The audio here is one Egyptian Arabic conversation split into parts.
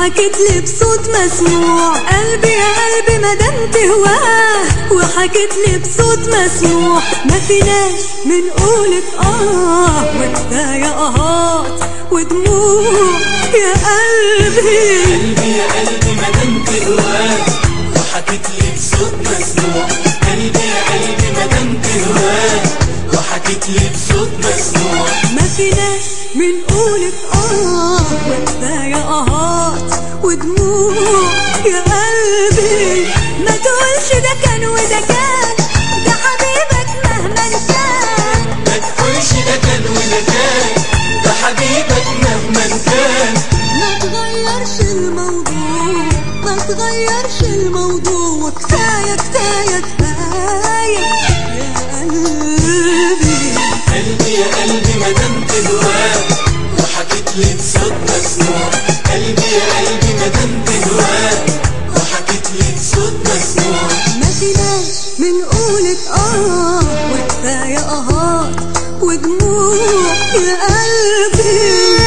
وحكيت لي بصوت مسموع قلبي يا قلبي ما دام تهواه وحكيت لي بصوت مسموع ما فيناش من قولة اه وكفاية اهات ودموع يا قلبي قلبي يا قلبي ما دام تهواك وحكيت لي بصوت مسموع قلبي يا قلبي ما دام تهواك وحكيت لي بصوت مسموع ما فيناش من قولة اه وكفاية اهات ودموع يا قلبي ما تقولش ده كان وده كان ده حبيبك مهما كان ما تقولش ده كان وده كان ده حبيبك مهما كان ما تغيرش الموضوع ما تغيرش الموضوع كفاية كفاية كفاية يا قلبي قلبي يا قلبي ما دام تهواك وحكيت لي بصوت مسموع قلبي يا قلبي ما دام تهواك وحكيت لي بصوت مسموع ما فيناش من قولة اه وكفاية اهات ودموع يا قلبي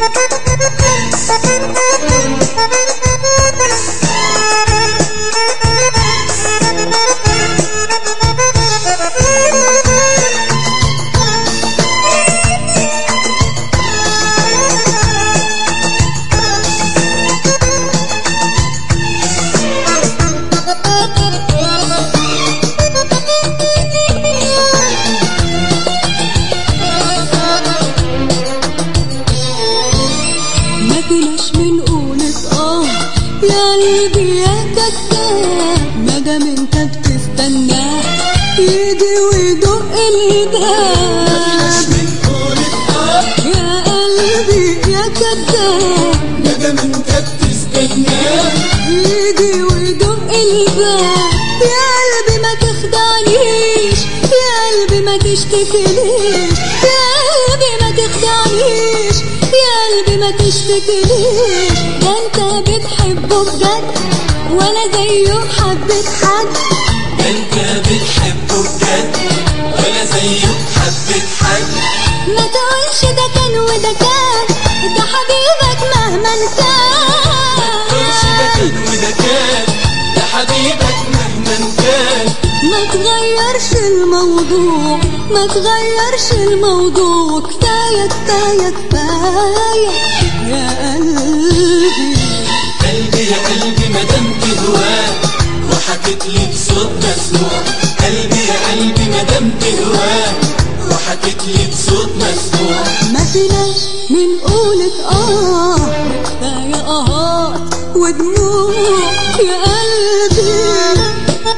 ما فيناش من قولة اه يا قلبي يا كذاب ما دام انت بتستناه يجي ويدق الباب من قولة اه يا قلبي يا كذاب ما دام انت بتستناه يجي ويدق الباب يا قلبي ما تخدعنيش يا قلبي ما تشتكيليش يا قلبي ما تخدعنيش يا قلبي ما تشتكيليش ده انت بتحبه بجد ولا زيه حبة حد انت بتحبه بجد ولا زيه حبة حد ما تقولش ده كان وده كان ده حبيبك مهما قولش ده كان كان وده كان ده حبيبك مهما كان ما تغيرش الموضوع ما تغيرش الموضوع كفاية كفاية كفاية يا قلبي قلبي يا قلبي ما دام تهواك وحكيت لي بصوت مسموع قلبي يا قلبي ما دام تهواك وحكيت لي بصوت مسموع ما فيناش من قولة اه كفاية اهات ودموع يا قلبي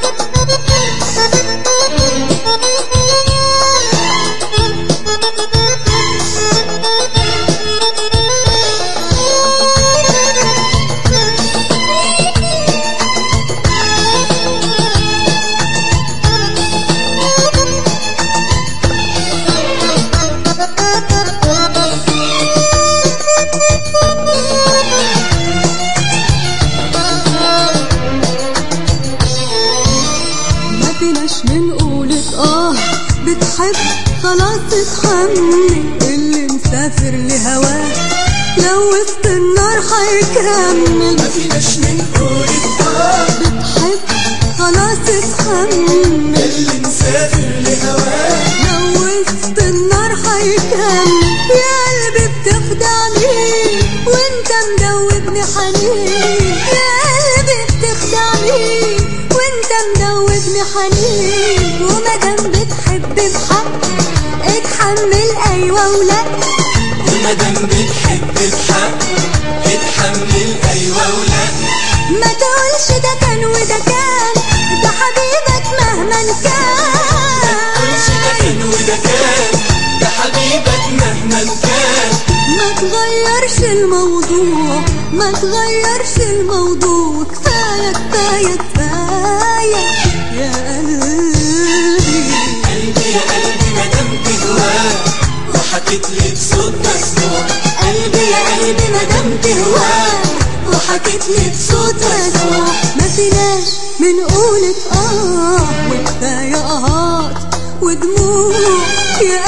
ما فيناش من قولة اه بتحب خلاص تتحمل اللي مسافر لهواه لو وسط النار هيكمل ما فيناش من قولة اه بتحب خلاص تتحمل اللي مسافر لهواك لو وسط النار هيكمل يا قلبي بتخدعني وانت مدوبني حنين يا قلبي بتخدعني وانت مدوبني حنين ومادام بتحب بحق اتحمل ايوه ولا وما دام بتحب بحق اتحمل ايوه ولا ما تقولش ده كان وده كان ده حبيبك مهما قولش ده كان كان وده كان ده حبيبك مهما كان ما تغيرش الموضوع ما تغيرش الموضوع كفاية كفاية كفاية يا قلبي قلبي يا قلبي ما دام تهواك وحكيت لي بصوت مسموع قلبي يا قلبي ما دام تهواك وحكيت لي بصوت مسموع ما فيناش من قولة اه وكفاية اهات ودموع يا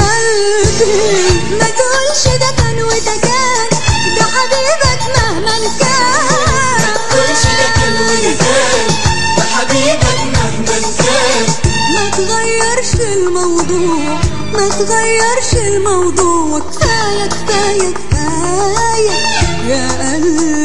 قلبي ما تقولش ده كان وده كان ده حبيبك مهما كان ما تغيرش الموضوع كفاية كفاية كفاية يا قلبي